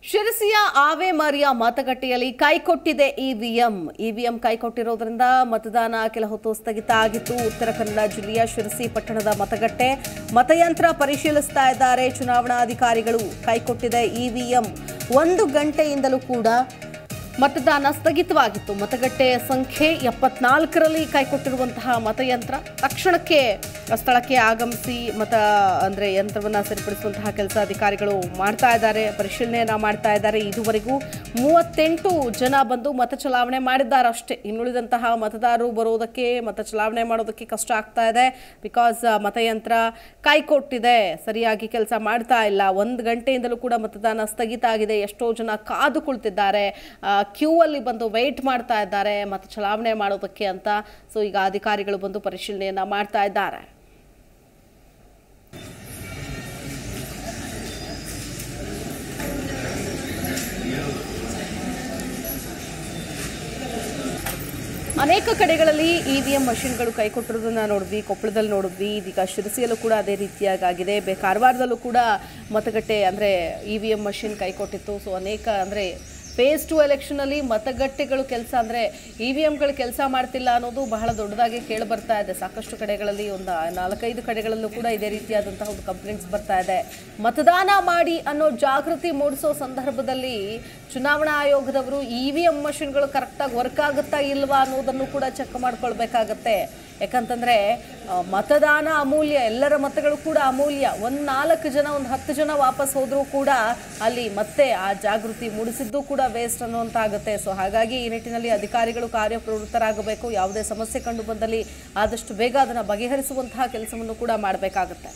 ಶಿರಸಿಯ ಆವೆ ಮರಿಯ ಮತಗಟ್ಟೆಯಲ್ಲಿ ಕೈಕೊಟ್ಟಿದೆ EVM EVM ಕೈಕೊಟ್ಟಿರೋದ್ರಿಂದ ಮತದಾನ ಕೆಲ ಹೊತ್ತು ಸ್ಥಗಿತ ಆಗಿತ್ತು ಉತ್ತರ ಕನ್ನಡ ಜಿಲ್ಲೆಯ ಶಿರಸಿ ಪಟ್ಟಣದ ಮತಗಟ್ಟೆ ಮತಯಂತ್ರ ಪರಿಶೀಲಿಸ್ತಾ ಇದ್ದಾರೆ ಚುನಾವಣಾಧಿಕಾರಿಗಳು ಕೈಕೊಟ್ಟಿದೆ ಇವಿಎಂ ಒಂದು ಗಂಟೆಯಿಂದಲೂ ಕೂಡ ಮತದಾನ ಸ್ಥಗಿತವಾಗಿತ್ತು ಮತಗಟ್ಟೆಯ ಸಂಖ್ಯೆ ಎಪ್ಪತ್ನಾಲ್ಕರಲ್ಲಿ ಕೈಕೊಟ್ಟಿರುವಂತಹ ಮತಯಂತ್ರ ತಕ್ಷಣಕ್ಕೆ ಸ್ಥಳಕ್ಕೆ ಆಗಮಿಸಿ ಮತ ಅಂದರೆ ಯಂತ್ರವನ್ನು ಸರಿಪಡಿಸುವಂತಹ ಕೆಲಸ ಅಧಿಕಾರಿಗಳು ಮಾಡ್ತಾ ಇದ್ದಾರೆ ಪರಿಶೀಲನೆಯನ್ನ ಮಾಡ್ತಾ ಇದ್ದಾರೆ ಇದುವರೆಗೂ ಮೂವತ್ತೆಂಟು ಜನ ಬಂದು ಮತ ಚಲಾವಣೆ ಮಾಡಿದ್ದಾರೆ ಅಷ್ಟೇ ಇನ್ನುಳಿದಂತಹ ಮತದಾರರು ಬರೋದಕ್ಕೆ ಮತ ಚಲಾವಣೆ ಮಾಡೋದಕ್ಕೆ ಕಷ್ಟ ಆಗ್ತಾ ಇದೆ ಬಿಕಾಸ್ ಮತಯಂತ್ರ ಕೈಕೊಟ್ಟಿದೆ ಸರಿಯಾಗಿ ಕೆಲಸ ಮಾಡ್ತಾ ಇಲ್ಲ ಒಂದು ಗಂಟೆಯಿಂದಲೂ ಕೂಡ ಮತದಾನ ಸ್ಥಗಿತ ಆಗಿದೆ ಎಷ್ಟೋ ಜನ ಕಾದು ಕುಳಿತಿದ್ದಾರೆ ಕ್ಯೂ ಅಲ್ಲಿ ಬಂದು ವೆಯ್ಟ್ ಮಾಡ್ತಾ ಇದ್ದಾರೆ ಮತ ಚಲಾವಣೆ ಮಾಡೋದಕ್ಕೆ ಅಂತ ಸೊ ಈಗ ಅಧಿಕಾರಿಗಳು ಬಂದು ಪರಿಶೀಲನೆಯನ್ನ ಮಾಡ್ತಾ ಇದ್ದಾರೆ ಅನೇಕ ಕಡೆಗಳಲ್ಲಿ ಇವಿಎಂ ಮಷಿನ್ಗಳು ಕೈಕೊಟ್ಟಿರೋದನ್ನ ನೋಡಿದ್ವಿ ಕೊಪ್ಪಳದಲ್ಲಿ ನೋಡಿದ್ವಿ ಇದೀಗ ಶಿರಸಿಯಲ್ಲೂ ಕೂಡ ಅದೇ ರೀತಿಯಾಗಿದೆ ಬೆ ಕಾರವಾರದಲ್ಲೂ ಕೂಡ ಮತಗಟ್ಟೆ ಅಂದರೆ ಇ ವಿ ಎಂ ಮಷಿನ್ ಕೈಕೊಟ್ಟಿತ್ತು ಸೊ ಅನೇಕ ಅಂದರೆ ಫೇಸ್ ಟು ಎಲೆಕ್ಷನಲ್ಲಿ ಮತಗಟ್ಟೆಗಳು ಕೆಲಸ ಅಂದರೆ ಇ ವಿ ಎಮ್ಗಳು ಕೆಲಸ ಮಾಡ್ತಿಲ್ಲ ಅನ್ನೋದು ಬಹಳ ದೊಡ್ಡದಾಗಿ ಕೇಳಿ ಬರ್ತಾ ಇದೆ ಸಾಕಷ್ಟು ಕಡೆಗಳಲ್ಲಿ ಒಂದು ನಾಲ್ಕೈದು ಕಡೆಗಳಲ್ಲೂ ಕೂಡ ಇದೇ ರೀತಿಯಾದಂತಹ ಒಂದು ಕಂಪ್ಲೇಂಟ್ಸ್ ಬರ್ತಾ ಇದೆ ಮತದಾನ ಮಾಡಿ ಅನ್ನೋ ಜಾಗೃತಿ ಮೂಡಿಸೋ ಸಂದರ್ಭದಲ್ಲಿ ಚುನಾವಣಾ ಆಯೋಗದವರು ಇ ವಿ ಎಂ ಮಷಿನ್ಗಳು ಕರೆಕ್ಟಾಗಿ ವರ್ಕ್ ಆಗುತ್ತಾ ಇಲ್ವಾ ಅನ್ನೋದನ್ನು ಕೂಡ ಚೆಕ್ ಮಾಡ್ಕೊಳ್ಬೇಕಾಗತ್ತೆ ಯಾಕಂತಂದ್ರೆ ಆ, ಮತದಾನ ಅಮೂಲ್ಯ ಎಲ್ಲರ ಮತಗಳು ಕೂಡ ಅಮೂಲ್ಯ ಒಂದು ನಾಲ್ಕು ಜನ ಒಂದು ಹತ್ತು ಜನ ವಾಪಸ್ ಹೋದರೂ ಕೂಡ ಅಲ್ಲಿ ಮತ್ತೆ ಆ ಜಾಗೃತಿ ಮೂಡಿಸಿದ್ದು ಕೂಡ ವೇಸ್ಟ್ ಅನ್ನುವಂತಾಗುತ್ತೆ ಸೊ ಹಾಗಾಗಿ ಈ ನಿಟ್ಟಿನಲ್ಲಿ ಅಧಿಕಾರಿಗಳು ಕಾರ್ಯಪ್ರವೃತ್ತರಾಗಬೇಕು ಯಾವುದೇ ಸಮಸ್ಯೆ ಕಂಡು ಬಂದಲ್ಲಿ ಆದಷ್ಟು ಬೇಗ ಅದನ್ನು ಬಗೆಹರಿಸುವಂತಹ ಕೆಲಸವನ್ನು ಕೂಡ ಮಾಡಬೇಕಾಗುತ್ತೆ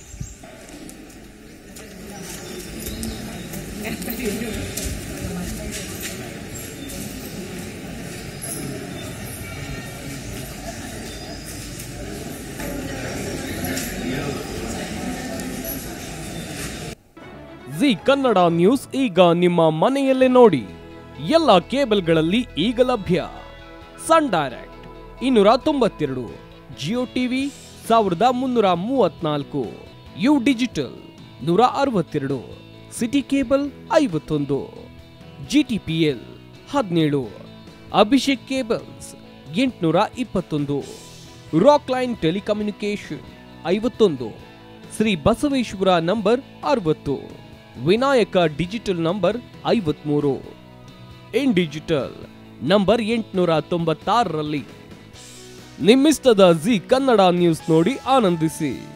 ಜಿ ಕನ್ನಡ ನ್ಯೂಸ್ ಈಗ ನಿಮ್ಮ ಮನೆಯಲ್ಲೇ ನೋಡಿ ಎಲ್ಲ ಕೇಬಲ್ಗಳಲ್ಲಿ ಈಗ ಲಭ್ಯ ಸನ್ ಡೈರೆಕ್ಟ್ ಇನ್ನೂರ ತೊಂಬತ್ತೆರಡು ಜಿಯೋ ಟಿವಿ ಸಾವಿರದ ಮುನ್ನೂರ ಮೂವತ್ನಾಲ್ಕು ಯು ಡಿಜಿಟಲ್ ನೂರ ಅರವತ್ತೆರಡು ಸಿಟಿ ಕೇಬಲ್ ಐವತ್ತೊಂದು ಜಿಟಿಪಿಎಲ್ ಹದಿನೇಳು ಅಭಿಷೇಕ್ ಕೇಬಲ್ಸ್ ಎಂಟುನೂರ ಇಪ್ಪತ್ತೊಂದು ರಾಕ್ ಲೈನ್ ಟೆಲಿಕಮ್ಯುನಿಕೇಶನ್ ಐವತ್ತೊಂದು ಶ್ರೀ ಬಸವೇಶ್ವರ ನಂಬರ್ ಅರವತ್ತು ವಿನಾಯಕ ಡಿಜಿಟಲ್ ನಂಬರ್ ಐವತ್ಮೂರು ಇನ್ ಡಿಜಿಟಲ್ ನಂಬರ್ ಎಂಟುನೂರ ತೊಂಬತ್ತಾರರಲ್ಲಿ ನಿಮ್ಮಿಸ್ತದ ಜಿ ಕನ್ನಡ ನ್ಯೂಸ್ ನೋಡಿ ಆನಂದಿಸಿ